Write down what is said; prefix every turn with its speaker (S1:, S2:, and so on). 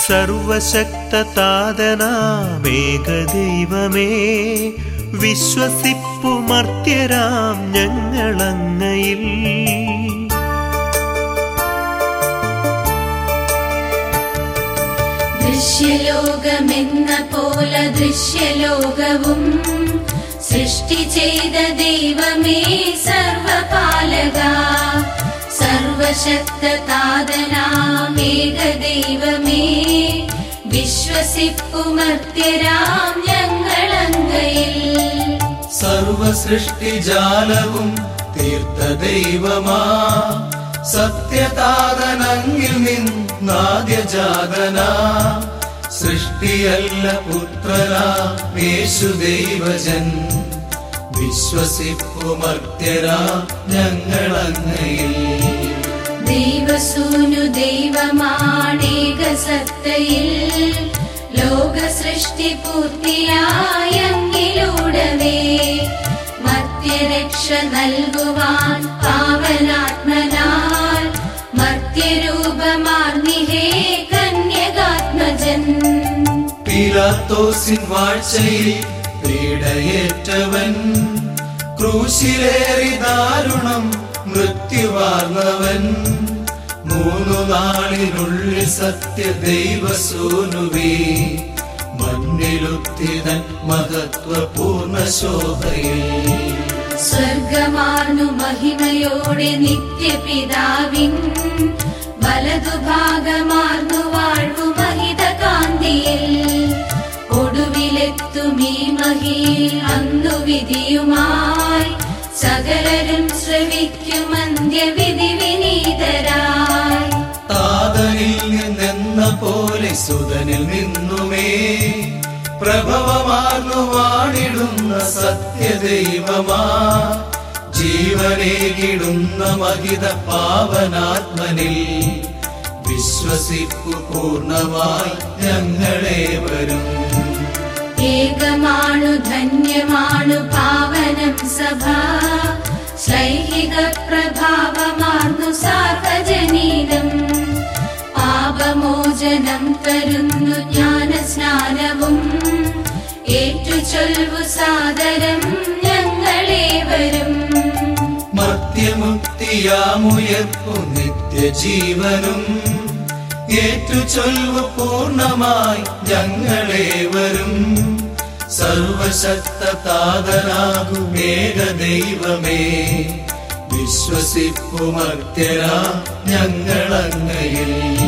S1: സർവശക്തതാതനാമേകദൈവമേ വിശ്വസിപ്പു മർത്യരാം ഞങ്ങളങ്ങയിൽ
S2: ദൃശ്യലോകമെന്ന പോലെ ദൃശ്യലോകവും സൃഷ്ടി ചെയ്ത ദൈവമേ സർവപാലക സർവശക്തതാതനാമേക ദൈവമേ വിശ്വസിപ്പുമർത്യരാം ഞങ്ങളങ്ങയിൽ
S3: സർവസൃഷ്ടിജാലവും തീർത്ത ദൈവമാ സത്യതാതനങ്ങിൽ നിന്നാദ്യജാതന സൃഷ്ടിയല്ല പുത്രനാ യേശു ദൈവജൻ വിശ്വസിപ്പുമർത്യരാ ഞങ്ങളങ്ങയിൽ
S2: ദൈവസൂനു ദൈവമാണേക സത്തയിൽ ലോക സൃഷ്ടി പൂർത്തിയായെങ്കിലൂടവേ മർത്യരക്ഷ നൽകുവാൻ പാവനാത്മനാൽ മർത്യരൂപമാർന്നിഹേ കന്യകാത്മജൻ
S3: പീലാത്തോസിൻ വാഴ്ചയിൽ പീഡയേറ്റവൻ ക്രൂശിലേറി ദാരുണം മൃത്യുവാർന്നവൻ മൂന്നു നാളിനുള്ളിൽ സത്യ ദൈവസൂനുവേ മണ്ണിലുത്തിതൻ മഹത്വപൂർണ്ണ ശോഭയിൽ
S2: സ്വർഗമാർന്നു മഹിമയോടെ നിത്യപിതാവിൻ വലതുഭാഗമാർന്നു വാഴ്വു മഹിത കാന്തിയിൽ ഒടുവിലെത്തുമീ മഹിയിൽ അന്നു വിധിയുമായി സകലരും ശ്രവിക്കും അന്ത്യവിധി വിനീതരായി
S3: താതനിൽ നിന്നെന്ന പോലെ സുതനിൽ നിന്നുമേ പ്രഭവമാർന്നു വാണിടുന്ന സത്യദൈവമാ ജീവനേകിടുന്ന മഹിത പാവനാത്മനിൽ വിശ്വസിപ്പു പൂർണ്ണമായി ഞങ്ങളെ വരും
S2: ഏകമാണു ധന്യമാണു പാവനം സഭ ശ്ലൈഹിക പ്രഭാവമാർന്നു സാർവജനീനം പാപമോചനം തരുന്നു ജ്ഞാനസ്നാനവും ഏറ്റുചൊൽവു സാദരം ഞങ്ങളേവരും
S3: മർത്യമുക്തിയാമുയർപ്പു നിത്യജീവനും ഏറ്റുചൊൽവു പൂർണ്ണമായി ഞങ്ങളേവരും സർവശക്ത താതനാകുമേക ദൈവമേ വിശ്വസിപ്പുമർത്യരാ ഞങ്ങളങ്ങയിൽ